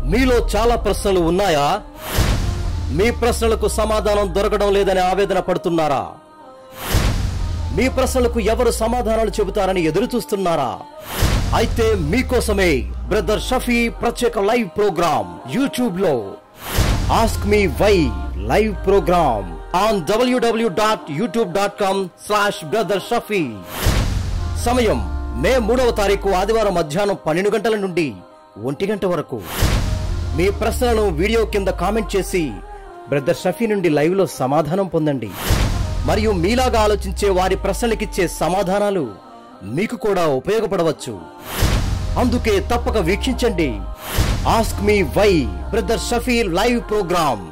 మీలో చాలా ప్రశ్నలు ఉన్నాయా మీ ప్రశ్నలకు సమాధానం దొరకడం లేదని ఆవేదన పడుతున్నారా మీ ప్రశ్నలకు ఎవరు సమాధానాలు చెబుతారని ఎదురు చూస్తున్నారా అయితే మీకోసమే బ్రదర్ షఫీ ప్రత్యేక లైవ్ ప్రోగ్రామ్ యూట్యూబ్ లో ask me why live program on WWW dot YouTube dot com slash brother Shafi సమయం మే మూడవ తారీఖు ఆదివారం మధ్యాహ్నం పన్నెండు గంటల నుండి ఒంటి గంట వరకు మీ ప్రశ్నలను వీడియో కింద కామెంట్ చేసి బ్రదర్ షఫీ నుండి లైవ్ లో సమాధానం పొందండి మరియు మీలాగా ఆలోచించే వారి ప్రశ్నలకిచ్చే సమాధానాలు మీకు కూడా ఉపయోగపడవచ్చు అందుకే తప్పక వీక్షించండి ask me why brother Shafi live programme